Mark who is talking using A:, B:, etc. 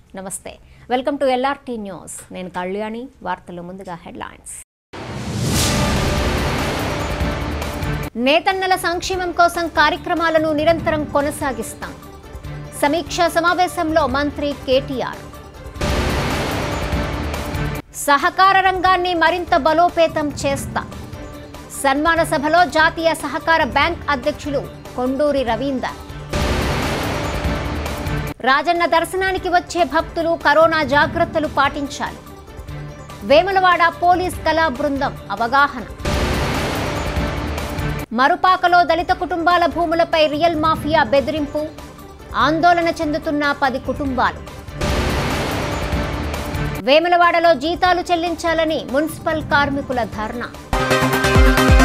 A: నమస్తే welcome to LRT news నేను కళ్యాణి వార్తలు ముందుగా హెడ్లైన్స్ నేతన్నల సంక్షేమం కోసం కార్యక్రమాలను నిరంతరం కొనసాగిస్తాం సమీక్షా సమావేశంలో మంత్రి కేటీఆర్ సహకార రంగాన్ని మరింత బలోపేతం చేస్తా సన్మాన సభలో జాతీయ సహకార బ్యాంక్ అధ్యక్షులు కొండూరి రవీందర్ రాజన్న దర్శనానికి వచ్చే భక్తులు కరోనా జాగ్రత్తలు పాటించాలి వేములవాడ పోలీస్ కళా బృందం అవగాహన మరుపాకలో దళిత కుటుంబాల భూములపై రియల్ మాఫియా బెదిరింపు ఆందోళన చెందుతున్న పది కుటుంబాలు వేములవాడలో జీతాలు చెల్లించాలని మున్సిపల్ కార్మికుల ధర్నా